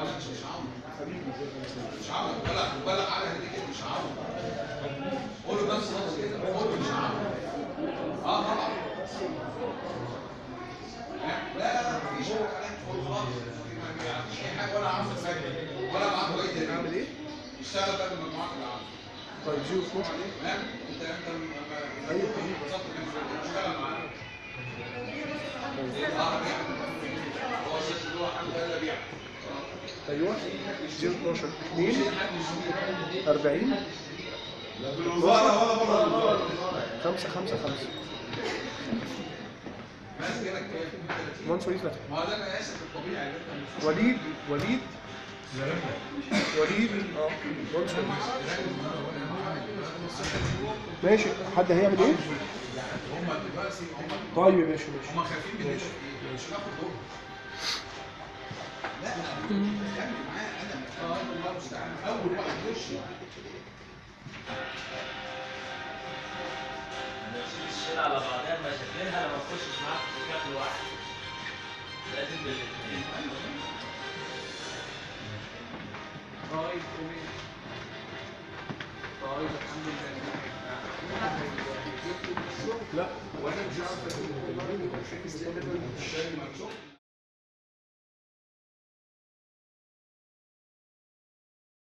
مش عمرو مش عمرو بلغ بلغ على هديك مش عمرو قول له بس خلاص كده قول له مش عمرو اه طبعا لا لا مفيش حاجه فوق خالص ما بيعرفش اي حاجه ولا عارف يسجل ولا معاه اي تاني اعمل ايه؟ اشتغل بقى بالمجموعات اللي عنده طيب زيرو 12 تمام انت انت م- أيوة. بالظبط كده اشتغل معاه اه بيع هو الست اللي هو حمد ده بيع ايوه زيرو 12 مش 2 حد يشتري 40 بالوزاره ولا بره الوزاره 5 5 5 ماسك هنا كام؟ مهندس وليد فتحي ما هو ده انا اسف الطبيعي اللي انت وليد وليد وليد اه مهندس وليد ماشي حد هيعمل ايه؟ هم دلوقتي هم طيب يا باشا ماشي هم خايفين مننا في ايه؟ مش هناخد دور لا كمل معايا انا اه الله المستعان اول واحد يخش ما تشيل الشيل على بعضها مشاكلها لما تخشش معاك في كفل واحد لازم بالاثنين طيب تمام طيب الحمد لله لا وانا مش عارف اقول والله مش عارف